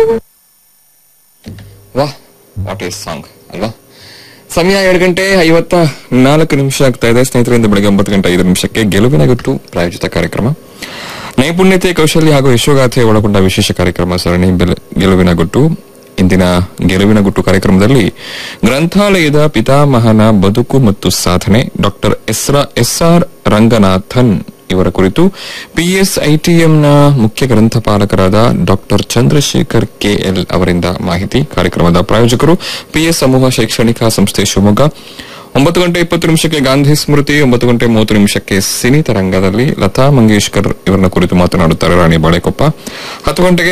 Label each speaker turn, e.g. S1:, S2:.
S1: ವಾಹ್ what is song ಅಲ್ವಾ ಸಮಯ ಎರಡು ಗಂಟೆ ಐವತ್ತ ನಾಲ್ಕು ನಿಮಿಷ ಆಗ್ತಾ ಇದೆ ಸ್ನೇಹಿತರಿಂದ ಬೆಳಗ್ಗೆ ಒಂಬತ್ತು ಗಂಟೆ ಐದು ನಿಮಿಷಕ್ಕೆ ಗೆಲುವಿನ ಗುಟ್ಟು ಪ್ರಾಯೋಜಿತ ಕಾರ್ಯಕ್ರಮ ನೈಪುಣ್ಯತೆ ಕೌಶಲ್ಯ ಹಾಗೂ ಯಶೋಗಾಥೆ ಒಳಗೊಂಡ ವಿಶೇಷ ಕಾರ್ಯಕ್ರಮ ಸರಣಿ ಬೆಲೆ- ಗೆಲುವಿನ ಗುಟ್ಟು ಇಂದಿನ ಗೆಲುವಿನ ಗುಟ್ಟು ಕಾರ್ಯಕ್ರಮದಲ್ಲಿ ಗ್ರಂಥಾಲಯದ ಪಿತಾಮಹನ ಬದುಕು ಮತ್ತು ಸಾಧನೆ ಡಾಕ್ಟರ್ ಎಸ್ ಆರ್ ರಂಗನಾಥನ್ ಇವರ ಕುರಿತು ಪಿಎಸ್ಐಟಿಎಂನ ಮುಖ್ಯ ಗ್ರಂಥಪಾಲಕರಾದ ಡಾಕ್ಟರ್ ಚಂದ್ರಶೇಖರ್ ಕೆಎಲ್ ಅವರಿಂದ ಮಾಹಿತಿ ಕಾರ್ಯಕ್ರಮದ ಪ್ರಾಯೋಜಕರು ಪಿಎಸ್ ಸಮೂಹ ಶೈಕ್ಷಣಿಕ ಸಂಸ್ಥೆ ಶಿವಮೊಗ್ಗ ಒಂಬತ್ತು ಗಂಟೆ ಇಪ್ಪತ್ತು ನಿಮಿಷಕ್ಕೆ ಗಾಂಧಿ ಸ್ಮೃತಿ ಒಂಬತ್ತು ಗಂಟೆ ಮೂವತ್ತು ನಿಮಿಷಕ್ಕೆ ಸಿನಿ ತರಂಗದಲ್ಲಿ ಲತಾ ಮಂಗೇಶ್ಕರ್ ಇವರನ್ನ ಕುರಿತು ಮಾತನಾಡುತ್ತಾರೆ ರಾಣಿ ಬಾಳೆಕೊಪ್ಪ ಹತ್ತು ಗಂಟೆಗೆ